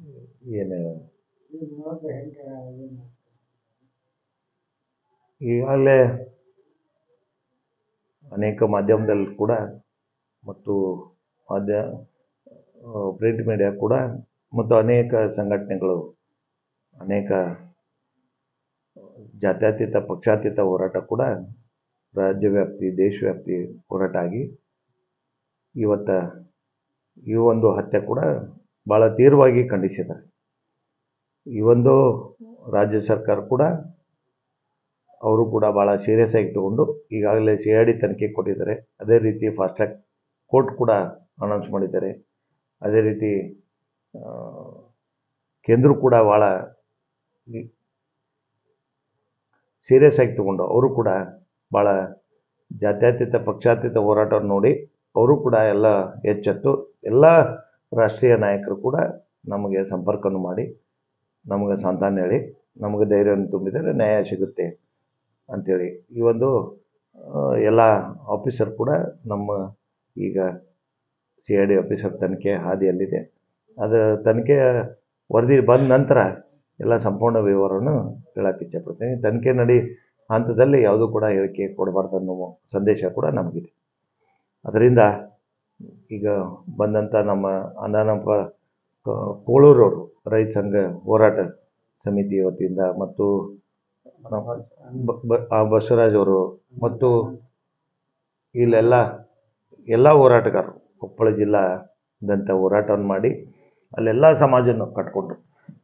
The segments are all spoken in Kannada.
ಏನು ಈಗಾಗಲೇ ಅನೇಕ ಮಾಧ್ಯಮದಲ್ಲಿ ಕೂಡ ಮತ್ತು ಮಾಧ್ಯ ಪ್ರಿಂಟ್ ಮೀಡಿಯಾ ಕೂಡ ಮತ್ತು ಅನೇಕ ಸಂಘಟನೆಗಳು ಅನೇಕ ಜಾತ್ಯತೀತ ಪಕ್ಷಾತೀತ ಹೋರಾಟ ಕೂಡ ರಾಜ್ಯವ್ಯಾಪ್ತಿ ದೇಶವ್ಯಾಪ್ತಿ ಹೋರಾಟ ಆಗಿ ಇವತ್ತು ಈ ಒಂದು ಹತ್ಯೆ ಕೂಡ ಭಾಳ ತೀವ್ರವಾಗಿ ಖಂಡಿಸಿದ್ದಾರೆ ಈ ಒಂದು ರಾಜ್ಯ ಸರ್ಕಾರ ಕೂಡ ಅವರು ಕೂಡ ಭಾಳ ಸೀರಿಯಸ್ ಆಗಿ ತಗೊಂಡು ಈಗಾಗಲೇ ಸಿ ಐ ಡಿ ತನಿಖೆ ಕೊಟ್ಟಿದ್ದಾರೆ ಅದೇ ರೀತಿ ಫಾಸ್ಟ್ ಟ್ರ್ಯಾಕ್ ಕೋರ್ಟ್ ಕೂಡ ಅನೌನ್ಸ್ ಮಾಡಿದ್ದಾರೆ ಅದೇ ರೀತಿ ಆ, ಕೇಂದ್ರ ಕೂಡ ಭಾಳ ಸೀರಿಯಸ್ ಆಗಿ ತಗೊಂಡು ಅವರು ಕೂಡ ಭಾಳ ಜಾತ್ಯತೀತ ಪಕ್ಷಾತೀತ ಹೋರಾಟವನ್ನು ನೋಡಿ ಅವರು ಕೂಡ ಎಲ್ಲ ಎಚ್ಚೆತ್ತು ಎಲ್ಲ ರಾಷ್ಟ್ರೀಯ ನಾಯಕರು ಕೂಡ ನಮಗೆ ಸಂಪರ್ಕವನ್ನು ಮಾಡಿ ನಮಗೆ ಸಂತಾನ ಹೇಳಿ ನಮಗೆ ಧೈರ್ಯವನ್ನು ತುಂಬಿದರೆ ನ್ಯಾಯ ಸಿಗುತ್ತೆ ಅಂಥೇಳಿ ಈ ಒಂದು ಆ, ಎಲ್ಲ ಆಫೀಸರ್ ಕೂಡ ನಮ್ಮ ಈಗ ಸಿ ಐ ಡಿ ಆಫೀಸರ್ ತನಿಖೆ ಹಾದಿಯಲ್ಲಿದೆ ಅದು ತನಿಖೆ ವರದಿ ಬಂದ ನಂತರ ಎಲ್ಲ ಸಂಪೂರ್ಣ ವಿವರವನ್ನು ಹೇಳಕ್ಕೆ ಇಚ್ಛೆಪಡ್ತೀನಿ ತನಿಖೆ ನಡಿ ಹಂತದಲ್ಲಿ ಯಾವುದೂ ಕೂಡ ಹೇಳಿಕೆ ಕೊಡಬಾರ್ದು ಅನ್ನೋ ಸಂದೇಶ ಕೂಡ ನಮಗಿದೆ ಅದರಿಂದ ಈಗ ಬಂದಂಥ ನಮ್ಮ ಅಣ್ಣನಪ್ಪ ಕೋಳೂರವರು ರೈತ ಸಂಘ ಹೋರಾಟ ಸಮಿತಿ ವತಿಯಿಂದ ಮತ್ತು ಬ- ಬ- ಆ ಬಸವರಾಜ್ ಅವರು ಮತ್ತು ಇಲ್ಲೆಲ್ಲ ಎಲ್ಲ ಹೋರಾಟಗಾರರು ಕೊಪ್ಪಳ ಜಿಲ್ಲಾದಂಥ ಹೋರಾಟವನ್ನು ಮಾಡಿ ಅಲ್ಲೆಲ್ಲ ಸಮಾಜವನ್ನು ಕಟ್ಕೊಂಡ್ರು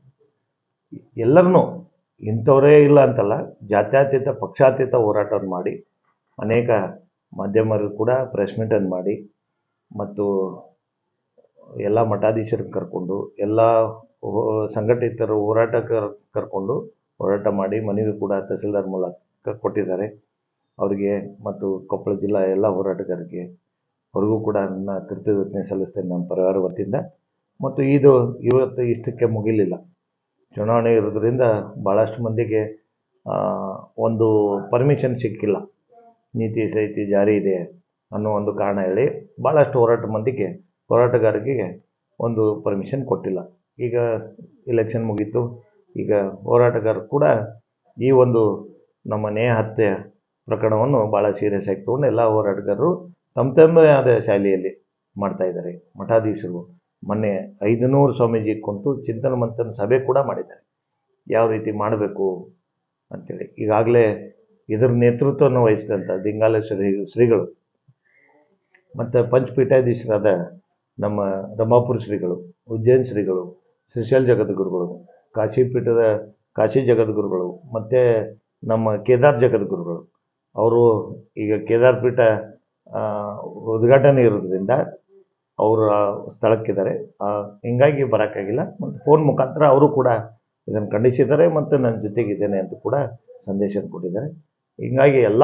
ಎಲ್ಲರನ್ನೂ ಇಂಥವರೇ ಇಲ್ಲ ಅಂತಲ್ಲ ಜಾತ್ಯತೀತ ಪಕ್ಷಾತೀತ ಹೋರಾಟವನ್ನು ಮಾಡಿ ಅನೇಕ ಮಾಧ್ಯಮರು ಕೂಡ ಪ್ರೆಸ್ ಮೀಟನ್ನು ಮಾಡಿ ಮತ್ತು ಎಲ್ಲ ಮಠಾಧೀಶರನ್ನು ಕರ್ಕೊಂಡು ಎಲ್ಲ ಹೋ- ಸಂಘಟಿತರು ಹೋರಾಟಗಾರ ಕರ್ಕೊಂಡು ಹೋರಾಟ ಮಾಡಿ ಮನವಿ ಕೂಡ ತಹಸೀಲ್ದಾರ್ ಮೂಲಕ ಕೊಟ್ಟಿದ್ದಾರೆ ಅವರಿಗೆ ಮತ್ತು ಕೊಪ್ಪಳ ಜಿಲ್ಲಾ ಎಲ್ಲ ಹೋರಾಟಗಾರರಿಗೆ ಅವ್ರಿಗೂ ಕೂಡ ನನ್ನ ಕೃತಜ್ಞತೆ ಸಲ್ಲಿಸ್ತೇನೆ ನಮ್ಮ ಪರಿವಾರ ವತಿಯಿಂದ ಮತ್ತು ಇದು ಇವತ್ತು ಇಷ್ಟಕ್ಕೆ ಮುಗಿಲಿಲ್ಲ ಚುನಾವಣೆ ಇರೋದ್ರಿಂದ ಭಾಳಷ್ಟು ಮಂದಿಗೆ ಆ, ಒಂದು ಪರ್ಮಿಷನ್ ಸಿಕ್ಕಿಲ್ಲ ನೀತಿ ಸಂಹಿತೆ ಜಾರಿ ಇದೆ ಅನ್ನೋ ಒಂದು ಕಾರಣ ಹೇಳಿ ಭಾಳಷ್ಟು ಹೋರಾಟ ಮಂದಿಗೆ ಹೋರಾಟಗಾರರಿಗೆ ಒಂದು ಪರ್ಮಿಷನ್ ಕೊಟ್ಟಿಲ್ಲ ಈಗ ಇಲೆಕ್ಷನ್ ಮುಗೀತು ಈಗ ಹೋರಾಟಗಾರರು ಕೂಡ ಈ ಒಂದು ನಮ್ಮ ನೇಹ ಹತ್ಯೆ ಪ್ರಕರಣವನ್ನು ಭಾಳ ಸೀರಿಯಸ್ ಆಗಿ ತೊಗೊಂಡು ಎಲ್ಲ ಹೋರಾಟಗಾರರು ತಮ್ಮ ತಮ್ಮದೇ ಆದ ಶಾಲೆಯಲ್ಲಿ ಮಾಡ್ತಾ ಇದ್ದಾರೆ ಮಠಾಧೀಶರು ಮೊನ್ನೆ ಐದುನೂರು ಸ್ವಾಮೀಜಿ ಕುಂತು ಚಿಂತನ ಮಂಥನ ಸಭೆ ಕೂಡ ಮಾಡಿದ್ದಾರೆ ಯಾವ ರೀತಿ ಮಾಡಬೇಕು ಅಂತೇಳಿ ಈಗಾಗಲೇ ಇದರ ನೇತೃತ್ವವನ್ನು ವಹಿಸಿದಂಥ ದಿಂಗಾಲ ಶ್ರೀ ಶ್ರೀಗಳು ಮತ್ತು ಪಂಚಪೀಠಾಧೀಶರಾದ ನಮ್ಮ ರಮಾಪುರ ಶ್ರೀಗಳು ಉಜ್ಜಯಿನ್ ಶ್ರೀಗಳು ಶ್ರೀಶೈಲ ಜಗದ್ಗುರುಗಳು ಕಾಶಿ ಪೀಠದ ಕಾಶಿ ಜಗದ್ಗುರುಗಳು ಮತ್ತು ನಮ್ಮ ಕೇದಾರ್ ಜಗದ್ಗುರುಗಳು ಅವರು ಈಗ ಕೇದಾರ್ ಪೀಠ ಆ, ಉದ್ಘಾಟನೆ ಇರೋದ್ರಿಂದ ಅವರು ಆ ಸ್ಥಳಕ್ಕಿದ್ದಾರೆ ಆ, ಹಿಂಗಾಗಿ ಬರೋಕ್ಕಾಗಿಲ್ಲ ಮತ್ತು ಫೋನ್ ಮುಖಾಂತರ ಅವರು ಕೂಡ ಇದನ್ನು ಖಂಡಿಸಿದ್ದಾರೆ ಮತ್ತು ನನ್ನ ಜೊತೆಗಿದ್ದೇನೆ ಅಂತ ಕೂಡ ಸಂದೇಶ ಕೊಟ್ಟಿದ್ದಾರೆ ಹಿಂಗಾಗಿ ಎಲ್ಲ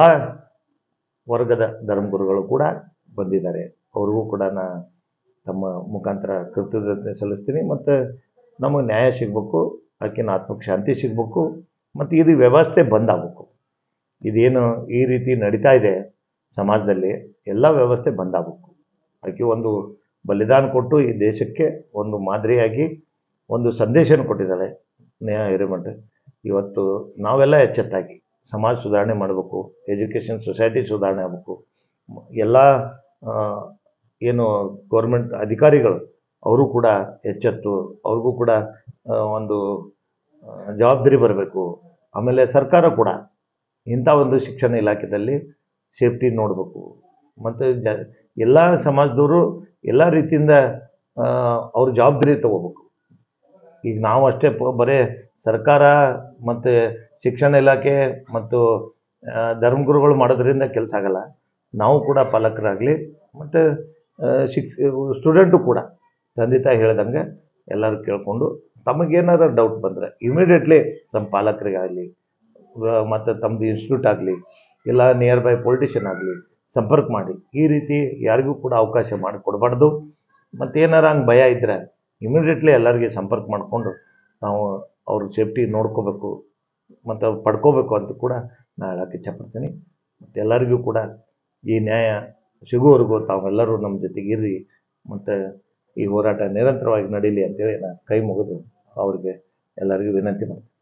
ವರ್ಗದ ಧರ್ಮಗುರುಗಳು ಕೂಡ ಬಂದಿದ್ದಾರೆ ಅವ್ರಿಗೂ ಕೂಡ ನಾ ತಮ್ಮ ಮುಖಾಂತರ ಕೃತಜ್ಞತೆ ಸಲ್ಲಿಸ್ತೀನಿ ಮತ್ತು ನಮಗೆ ನ್ಯಾಯ ಸಿಗಬೇಕು ಆಕಿನ ಆತ್ಮಕ್ಕೆ ಶಾಂತಿ ಸಿಗಬೇಕು ಮತ್ತು ಇದು ವ್ಯವಸ್ಥೆ ಬಂದಾಗಬೇಕು ಇದೇನು ಈ ರೀತಿ ನಡೀತಾ ಇದೆ ಸಮಾಜದಲ್ಲಿ ಎಲ್ಲ ವ್ಯವಸ್ಥೆ ಬಂದಾಗಬೇಕು ಆಕೆ ಒಂದು ಬಲಿದಾನ ಕೊಟ್ಟು ಈ ದೇಶಕ್ಕೆ ಒಂದು ಮಾದರಿಯಾಗಿ ಒಂದು ಸಂದೇಶನ ಕೊಟ್ಟಿದ್ದಾಳೆ ನೇಹ ಹಿರೇಮಠ ಇವತ್ತು ನಾವೆಲ್ಲ ಎಚ್ಚೆತ್ತಾಗಿ ಸಮಾಜ ಸುಧಾರಣೆ ಮಾಡಬೇಕು ಎಜುಕೇಷನ್ ಸೊಸೈಟಿ ಸುಧಾರಣೆ ಆಗಬೇಕು ಎಲ್ಲ ಆ, ಏನು ಗೌರ್ಮೆಂಟ್ ಅಧಿಕಾರಿಗಳು ಅವರು ಕೂಡ ಎಚ್ಚೆತ್ತು ಅವ್ರಿಗೂ ಕೂಡ ಆ, ಒಂದು ಆ, ಜವಾಬ್ದಾರಿ ಬರಬೇಕು ಆಮೇಲೆ ಸರ್ಕಾರ ಕೂಡ ಇಂಥ ಒಂದು ಶಿಕ್ಷಣ ಇಲಾಖೆಯಲ್ಲಿ ಸೇಫ್ಟಿ ನೋಡಬೇಕು ಮತ್ತು ಜ ಎಲ್ಲ ಸಮಾಜದವರು ಎಲ್ಲ ರೀತಿಯಿಂದ ಆ, ಅವ್ರ ಜವಾಬ್ದಾರಿ ತಗೋಬೇಕು ಈಗ ನಾವು ಅಷ್ಟೇ ಪ ಬರೇ ಸರ್ಕಾರ ಮತ್ತು ಶಿಕ್ಷಣ ಇಲಾಖೆ ಮತ್ತು ಆ, ಧರ್ಮಗುರುಗಳು ಮಾಡೋದ್ರಿಂದ ಕೆಲಸ ಆಗಲ್ಲ ನಾವು ಕೂಡ ಪಾಲಕರಾಗಲಿ ಮತ್ತು ಶಿಕ್ ಸ್ಟೂಡೆಂಟು ಕೂಡ ತಂದೆ ತಾಯಿ ಹೇಳ್ದಂಗೆ ಎಲ್ಲರೂ ಕೇಳಿಕೊಂಡು ತಮಗೇನಾರ ಡೌಟ್ ಬಂದರೆ ಇಮಿಡಿಯೇಟ್ಲಿ ತಮ್ಮ ಪಾಲಕರಿಗಾಗಲಿ ಮತ್ತು ತಮ್ಮದು ಇನ್ಸ್ಟಿಟ್ಯೂಟ್ ಆಗಲಿ ಇಲ್ಲ ನಿಯರ್ ಬೈ ಪೊಲಿಟಿಷಿಯನ್ ಆಗಲಿ ಸಂಪರ್ಕ ಮಾಡಿ ಈ ರೀತಿ ಯಾರಿಗೂ ಕೂಡ ಅವಕಾಶ ಮಾಡಿಕೊಡ್ಬಾರ್ದು ಮತ್ತು ಏನಾರ ಹಂಗೆ ಭಯ ಇದ್ದರೆ ಇಮಿಡಿಯೇಟ್ಲಿ ಎಲ್ಲರಿಗೆ ಸಂಪರ್ಕ ಮಾಡಿಕೊಂಡು ನಾವು ಅವ್ರ ಸೇಫ್ಟಿ ನೋಡ್ಕೋಬೇಕು ಮತ್ತು ಅವ್ರು ಪಡ್ಕೋಬೇಕು ಅಂತ ಕೂಡ ನಾನು ಹೇಳಕ್ಕೆ ಇಚ್ಛಪಡ್ತೀನಿ ಮತ್ತು ಎಲ್ಲರಿಗೂ ಕೂಡ ಈ ನ್ಯಾಯ ಸಿಗುವವರೆಗೂ ತಾವೆಲ್ಲರೂ ನಮ್ಮ ಜೊತೆಗೆ ಇರ್ರಿ ಮತ್ತು ಈ ಹೋರಾಟ ನಿರಂತರವಾಗಿ ನಡೀಲಿ ಅಂತೇಳಿ ನಾನು ಕೈ ಮುಗಿದು ಅವ್ರಿಗೆ ಎಲ್ಲರಿಗೂ ವಿನಂತಿ ಮಾಡ್ತೀನಿ